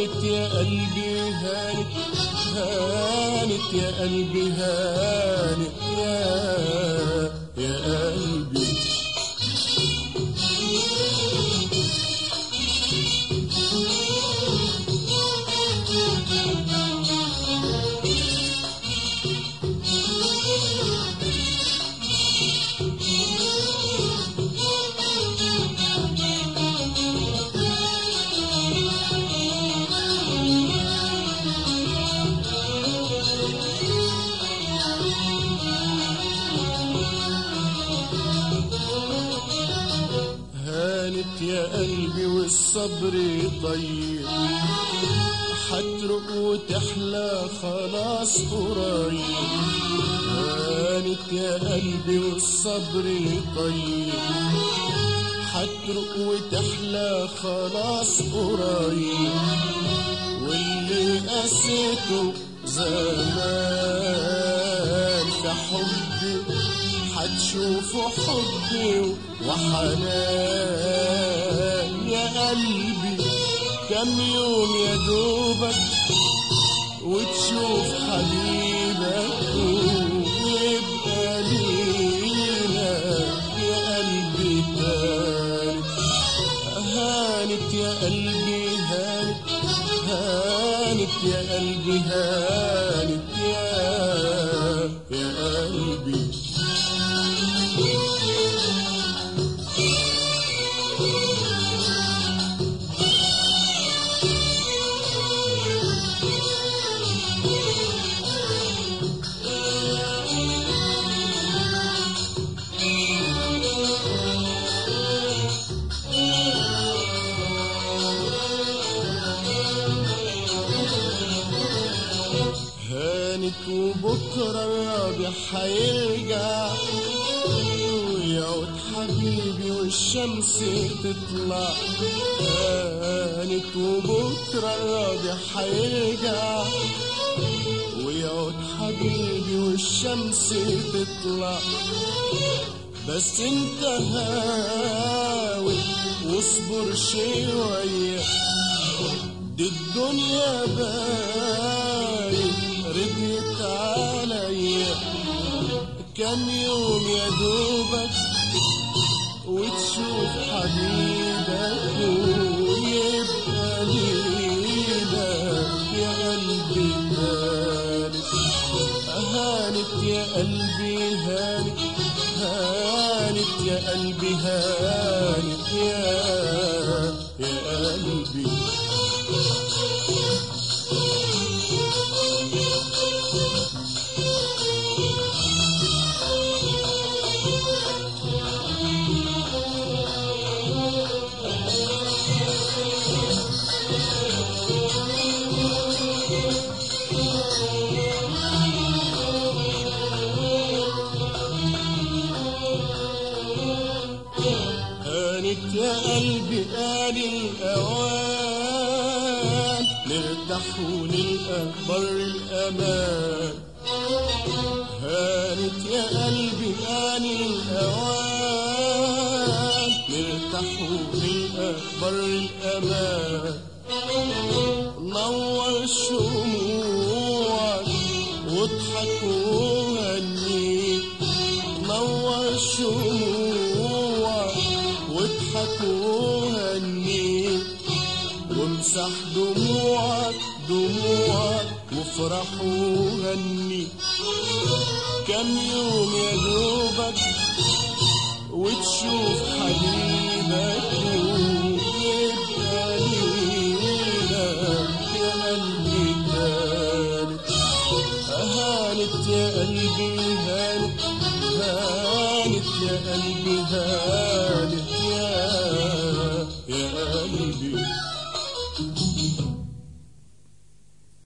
هانت يا قلبي هانت هانت يا قلبي هانت يا يا قلبي هانت يا قلبي والصبر طيب حترق وتحلى خلاص قريب هانت يا قلبي والصبر طيب حترق وتحلى خلاص قريب واللي قسيته زمان في حبي حتشوفوا حبي وحنان يا قلبي كم يوم يا دوبك وتشوف حبيبك ويبقى لينا يا قلبي تاني هانت يا قلبي هانت هانت يا قلبي هانت يا يا قلبي هانت وبكرة الربيع حيرجع ويعود حبيبي والشمس تطلع هانت وبكرة الربيع حيرجع ويعود حبيبي والشمس تطلع بس انت هاوي واصبر شويه دي الدنيا باين ردت عليا كم يوم يا دوبك وتشوف حبيبك ويبقى ليلك يا قلبي هانت هانت يا قلبي هانت هانت يا قلبي هانت يا يا قلبي هانت يا قلبي آل الأوان نرتاح ونلقى بر الأمان هانت يا قلبي آل الأوان نرتاح ونلقى بر الأمان نور شموعك واضحك وهنيك نور شموعك واضحك وهنيك وامسح دموعك دموعك وافرح وهني كم يوم يا دوبك وتشوف حبيبك ويبقى ليلك يا قلبي كانت هانت يا قلبي هانت هانت يا قلبي هانت